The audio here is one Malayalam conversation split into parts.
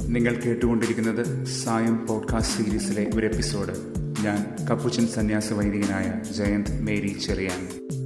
നിങ്ങൾ കേട്ടുകൊണ്ടിരിക്കുന്നത് സായം പോഡ്കാസ്റ്റ് സീരീസിലെ ഒരു എപ്പിസോഡ് ഞാൻ കപ്പുച്ചൻ സന്യാസ വൈദികനായ ജയന്ത് മേരി ചെറിയാൻ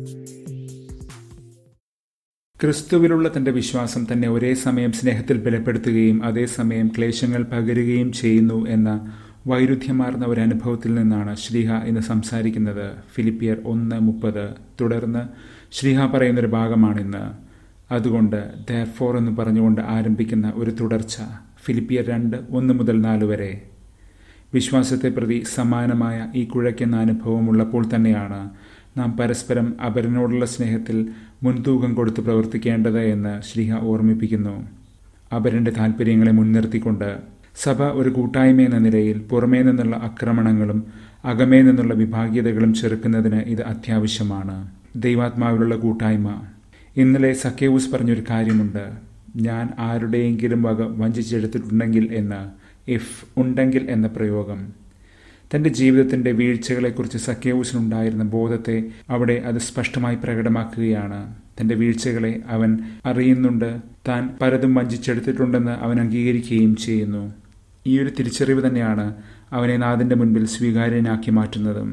ക്രിസ്തുവിലുള്ള തന്റെ വിശ്വാസം തന്നെ ഒരേ സമയം സ്നേഹത്തിൽ ബലപ്പെടുത്തുകയും അതേസമയം ക്ലേശങ്ങൾ പകരുകയും ചെയ്യുന്നു എന്ന വൈരുദ്ധ്യമാർന്ന ഒരു അനുഭവത്തിൽ നിന്നാണ് ശ്രീഹ ഇന്ന് സംസാരിക്കുന്നത് ഫിലിപ്പിയർ ഒന്ന് മുപ്പത് തുടർന്ന് ശ്രീഹ പറയുന്നൊരു ഭാഗമാണിന്ന് അതുകൊണ്ട് ദോർ എന്ന് പറഞ്ഞുകൊണ്ട് ആരംഭിക്കുന്ന ഒരു തുടർച്ച ഫിലിപ്പിയർ രണ്ട് ഒന്ന് മുതൽ നാല് വരെ വിശ്വാസത്തെ പ്രതി സമാനമായ ഈ കുഴയ്ക്കുന്ന അനുഭവം ഉള്ളപ്പോൾ തന്നെയാണ് നാം പരസ്പരം അപരനോടുള്ള സ്നേഹത്തിൽ മുൻതൂക്കം കൊടുത്ത് പ്രവർത്തിക്കേണ്ടത് എന്ന് ശ്രീഹ ഓർമ്മിപ്പിക്കുന്നു അപരന്റെ താല്പര്യങ്ങളെ മുൻനിർത്തിക്കൊണ്ട് സഭ ഒരു കൂട്ടായ്മ എന്ന നിലയിൽ പുറമേ നിന്നുള്ള ആക്രമണങ്ങളും അകമേ നിന്നുള്ള വിഭാഗീയതകളും ചെറുക്കുന്നതിന് ഇത് അത്യാവശ്യമാണ് ദൈവാത്മാവിലുള്ള കൂട്ടായ്മ ഇന്നലെ സക്കേവൂസ് പറഞ്ഞൊരു കാര്യമുണ്ട് ഞാൻ ആരുടെയെങ്കിലും വക വഞ്ചിച്ചെടുത്തിട്ടുണ്ടെങ്കിൽ എന്ന് ഇഫ് ഉണ്ടെങ്കിൽ എന്ന പ്രയോഗം തന്റെ ജീവിതത്തിന്റെ വീഴ്ചകളെക്കുറിച്ച് സക്കേവൂസിനുണ്ടായിരുന്ന ബോധത്തെ അവിടെ അത് സ്പഷ്ടമായി പ്രകടമാക്കുകയാണ് തന്റെ വീഴ്ചകളെ അവൻ അറിയുന്നുണ്ട് താൻ പലതും വഞ്ചിച്ചെടുത്തിട്ടുണ്ടെന്ന് അവൻ അംഗീകരിക്കുകയും ചെയ്യുന്നു ഈ ഒരു തിരിച്ചറിവ് തന്നെയാണ് അവനെ നാഥന്റെ മുൻപിൽ സ്വീകാര്യനാക്കി മാറ്റുന്നതും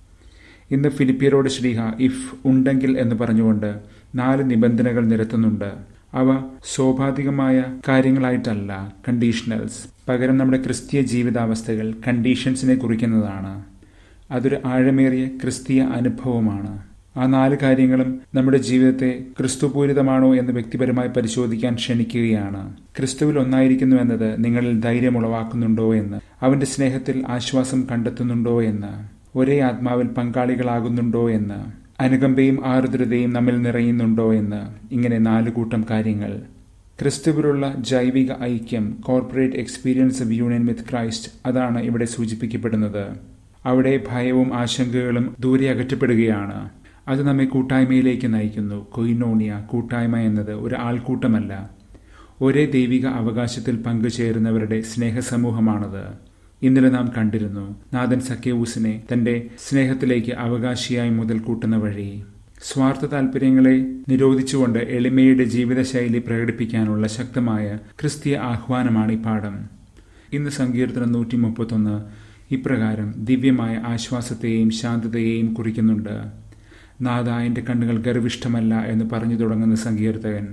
ഇന്ന് ഫിലിപ്പിയരോട് ശ്രീഹ ഇഫ് ഉണ്ടെങ്കിൽ എന്ന് പറഞ്ഞുകൊണ്ട് നാല് നിബന്ധനകൾ നിരത്തുന്നുണ്ട് അവ സ്വാഭാവികമായ കാര്യങ്ങളായിട്ടല്ല കണ്ടീഷണൽസ് പകരം നമ്മുടെ ക്രിസ്തീയ ജീവിതാവസ്ഥകൾ കണ്ടീഷൻസിനെ കുറിക്കുന്നതാണ് അതൊരു ആഴമേറിയ ക്രിസ്തീയ അനുഭവമാണ് ആ നാല് കാര്യങ്ങളും നമ്മുടെ ജീവിതത്തെ ക്രിസ്തുപൂരിതമാണോ എന്ന് വ്യക്തിപരമായി പരിശോധിക്കാൻ ക്ഷണിക്കുകയാണ് ക്രിസ്തുവിൽ ഒന്നായിരിക്കുന്നു എന്നത് നിങ്ങളിൽ ധൈര്യം ഉളവാക്കുന്നുണ്ടോ എന്ന് അവന്റെ സ്നേഹത്തിൽ ആശ്വാസം കണ്ടെത്തുന്നുണ്ടോ എന്ന് ഒരേ ആത്മാവിൽ പങ്കാളികളാകുന്നുണ്ടോ എന്ന് അനുകമ്പയും ആർദ്രതയും നമ്മിൽ നിറയുന്നുണ്ടോ എന്ന് ഇങ്ങനെ നാലു കൂട്ടം കാര്യങ്ങൾ ക്രിസ്തുവിലുള്ള ജൈവിക ഐക്യം corporate experience of union with Christ അതാണ് ഇവിടെ സൂചിപ്പിക്കപ്പെടുന്നത് അവിടെ ഭയവും ആശങ്കകളും ദൂരെ അകറ്റപ്പെടുകയാണ് അത് നമ്മെ കൂട്ടായ്മയിലേക്ക് നയിക്കുന്നു കൊയിനോണിയ കൂട്ടായ്മ എന്നത് ഒരു ആൾക്കൂട്ടമല്ല ഒരേ ദൈവിക അവകാശത്തിൽ പങ്കുചേരുന്നവരുടെ സ്നേഹസമൂഹമാണത് ഇന്നലെ നാം കണ്ടിരുന്നു നാഥൻ സക്കേവൂസിനെ തന്റെ സ്നേഹത്തിലേക്ക് അവകാശിയായി മുതൽ കൂട്ടുന്ന വഴി സ്വാർത്ഥ താല്പര്യങ്ങളെ നിരോധിച്ചുകൊണ്ട് എളിമയുടെ ജീവിതശൈലി പ്രകടിപ്പിക്കാനുള്ള ശക്തമായ ക്രിസ്തീയ ആഹ്വാനമാണ് ഈ പാഠം ഇന്ന് സങ്കീർത്തനം നൂറ്റി മുപ്പത്തൊന്ന് ഇപ്രകാരം ദിവ്യമായ ആശ്വാസത്തെയും ശാന്തതയെയും കുറിക്കുന്നുണ്ട് നാഥ എൻ്റെ കണ്ണുകൾ ഗർവിഷ്ടമല്ല എന്ന് പറഞ്ഞു തുടങ്ങുന്ന സങ്കീർത്തകൻ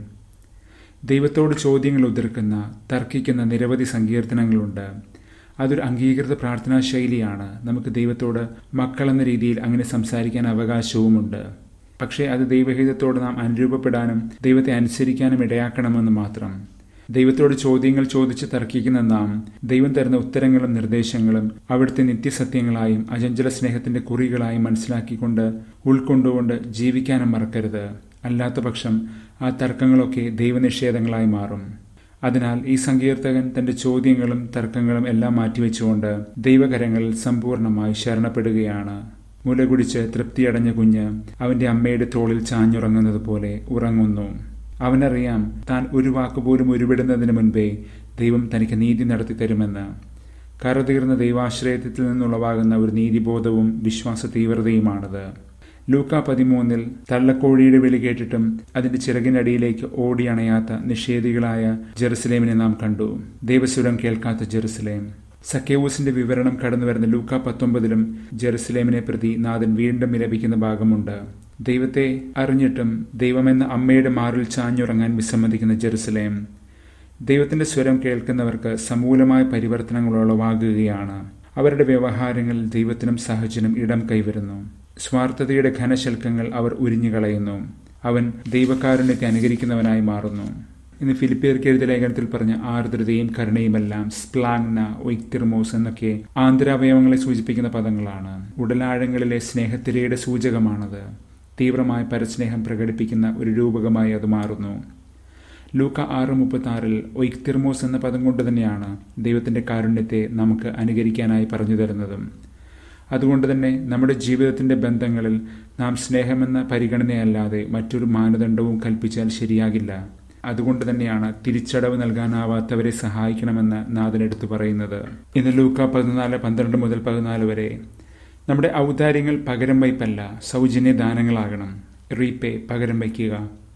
ദൈവത്തോട് ചോദ്യങ്ങൾ ഉതിർക്കുന്ന തർക്കിക്കുന്ന നിരവധി സങ്കീർത്തനങ്ങളുണ്ട് അതൊരു അംഗീകൃത പ്രാർത്ഥനാ ശൈലിയാണ് നമുക്ക് ദൈവത്തോട് മക്കളെന്ന രീതിയിൽ അങ്ങനെ സംസാരിക്കാൻ അവകാശവുമുണ്ട് പക്ഷേ അത് ദൈവഹിതത്തോട് നാം അനുരൂപപ്പെടാനും ദൈവത്തെ അനുസരിക്കാനും ഇടയാക്കണമെന്ന് മാത്രം ദൈവത്തോട് ചോദ്യങ്ങൾ ചോദിച്ച് തർക്കിക്കുന്ന നാം ദൈവം തരുന്ന ഉത്തരങ്ങളും നിർദ്ദേശങ്ങളും അവിടുത്തെ നിത്യസത്യങ്ങളായും അചഞ്ചല സ്നേഹത്തിന്റെ കുറികളായും മനസ്സിലാക്കിക്കൊണ്ട് ഉൾക്കൊണ്ടുകൊണ്ട് ജീവിക്കാനും മറക്കരുത് അല്ലാത്ത പക്ഷം ആ തർക്കങ്ങളൊക്കെ ദൈവനിഷേധങ്ങളായി മാറും അതിനാൽ ഈ സങ്കീർത്തകൻ തന്റെ ചോദ്യങ്ങളും തർക്കങ്ങളും എല്ലാം മാറ്റിവെച്ചുകൊണ്ട് ദൈവകരങ്ങളിൽ സമ്പൂർണമായി ശരണപ്പെടുകയാണ് മുലകുടിച്ച് തൃപ്തിയടഞ്ഞ കുഞ്ഞ് അവന്റെ അമ്മയുടെ തോളിൽ ചാഞ്ഞുറങ്ങുന്നത് പോലെ ഉറങ്ങുന്നു അവനറിയാം താൻ ഒരു വാക്കുപോലും ഉരുവിടുന്നതിന് മുൻപേ ദൈവം തനിക്ക് നീതി നടത്തി തരുമെന്ന് കറുതീർന്ന ദൈവാശ്രയത്തിൽ നിന്നുളവാകുന്ന ഒരു നീതിബോധവും വിശ്വാസ തീവ്രതയുമാണത് ലൂക്ക പതിമൂന്നിൽ തള്ളക്കോഴിയുടെ വിളി കേട്ടിട്ടും അതിന്റെ ചിറകിനടിയിലേക്ക് ഓടി അണയാത്ത നിഷേധികളായ ജെറുസലേമിനെ നാം കണ്ടു ദൈവസ്വരം കേൾക്കാത്ത ജെറുസലേം സക്കേവൂസിന്റെ വിവരണം കടന്നു വരുന്ന ലൂക്ക പത്തൊമ്പതിലും ജെറുസലേമിനെ പ്രതി നാഥൻ വീണ്ടും വിലപിക്കുന്ന ഭാഗമുണ്ട് ദൈവത്തെ അറിഞ്ഞിട്ടും ദൈവമെന്ന അമ്മയുടെ മാറിൽ ചാഞ്ഞുറങ്ങാൻ വിസമ്മതിക്കുന്ന ജെറുസലേം ദൈവത്തിന്റെ സ്വരം കേൾക്കുന്നവർക്ക് സമൂലമായ പരിവർത്തനങ്ങൾ ഉളവാകുകയാണ് അവരുടെ വ്യവഹാരങ്ങളിൽ ദൈവത്തിനും സഹജനും ഇടം കൈവരുന്നു സ്വാർത്ഥതയുടെ ഘനശൽക്കങ്ങൾ അവർ ഉരിഞ്ഞുകളയുന്നു അവൻ ദൈവക്കാരുണ്യത്തെ അനുകരിക്കുന്നവനായി മാറുന്നു ഇന്ന് ഫിലിപ്പിയർക്ക് എഴുതിയ ലേഖനത്തിൽ പറഞ്ഞ ആർദ്രതയും കരുണയുമെല്ലാം സ്പ്ലാങ്ന ഒയ്ത്തിർമോസ് എന്നൊക്കെ ആന്തരാവയവങ്ങളെ സൂചിപ്പിക്കുന്ന പദങ്ങളാണ് ഉടലാഴങ്ങളിലെ സ്നേഹത്തിരയുടെ സൂചകമാണത് തീവ്രമായ പരസ്നേഹം പ്രകടിപ്പിക്കുന്ന ഒരു രൂപകമായി അത് മാറുന്നു ലൂക്ക ആറ് മുപ്പത്തി ആറിൽ ഒയ്ത്തിർമോസ് എന്ന പദം കൊണ്ട് തന്നെയാണ് ദൈവത്തിന്റെ കാരുണ്യത്തെ നമുക്ക് അനുകരിക്കാനായി പറഞ്ഞു തരുന്നതും അതുകൊണ്ട് തന്നെ നമ്മുടെ ജീവിതത്തിന്റെ ബന്ധങ്ങളിൽ നാം സ്നേഹമെന്ന പരിഗണനയല്ലാതെ മറ്റൊരു മാനദണ്ഡവും കൽപ്പിച്ചാൽ ശരിയാകില്ല അതുകൊണ്ട് തന്നെയാണ് തിരിച്ചടവ് നൽകാനാവാത്തവരെ സഹായിക്കണമെന്ന് നാഥനെടുത്ത് പറയുന്നത് ഇന്ന് ലൂക്ക പതിനാല് പന്ത്രണ്ട് മുതൽ പതിനാല് വരെ നമ്മുടെ ഔദാര്യങ്ങൾ പകരം വയ്പല്ല സൗജന്യ ദാനങ്ങളാകണം റീപേ പകരം വയ്ക്കുക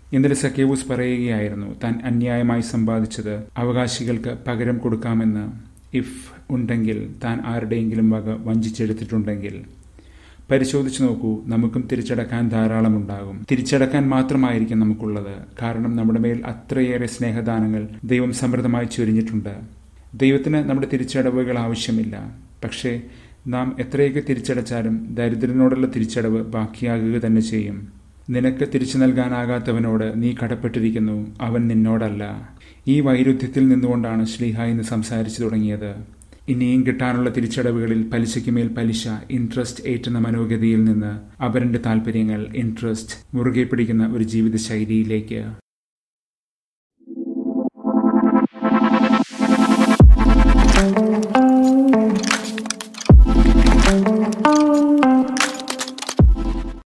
ഇന്നലെ സക്കേവൂസ് പറയുകയായിരുന്നു താൻ അന്യായമായി സമ്പാദിച്ചത് അവകാശികൾക്ക് പകരം കൊടുക്കാമെന്ന് ഇഫ് ഉണ്ടെങ്കിൽ താൻ ആരുടെയെങ്കിലും വക വഞ്ചിച്ചെടുത്തിട്ടുണ്ടെങ്കിൽ പരിശോധിച്ചു നോക്കൂ നമുക്കും തിരിച്ചടക്കാൻ ധാരാളമുണ്ടാകും തിരിച്ചടക്കാൻ മാത്രമായിരിക്കും നമുക്കുള്ളത് കാരണം നമ്മുടെ മേൽ അത്രയേറെ സ്നേഹദാനങ്ങൾ ദൈവം സമൃദ്ധമായി ചൊരിഞ്ഞിട്ടുണ്ട് ദൈവത്തിന് നമ്മുടെ തിരിച്ചടവുകൾ ആവശ്യമില്ല പക്ഷേ നാം എത്രയൊക്കെ തിരിച്ചടച്ചാലും ദരിദ്രനോടുള്ള തിരിച്ചടവ് ബാക്കിയാകുക തന്നെ ചെയ്യും നിനക്ക് തിരിച്ചു നൽകാനാകാത്തവനോട് നീ കടപ്പെട്ടിരിക്കുന്നു അവൻ നിന്നോടല്ല ഈ വൈരുദ്ധ്യത്തിൽ നിന്നുകൊണ്ടാണ് ശ്ലീഹ ഇന്ന് സംസാരിച്ചു തുടങ്ങിയത് ഇനിയും കിട്ടാനുള്ള തിരിച്ചടവുകളിൽ പലിശയ്ക്ക് മേൽ പലിശ ഇൻട്രസ്റ്റ് ഏറ്റുന്ന മനോഗതിയിൽ നിന്ന് അവരന്റെ താല്പര്യങ്ങൾ ഇൻട്രസ്റ്റ് മുറുകെ പിടിക്കുന്ന ഒരു ജീവിത ശൈലിയിലേക്ക്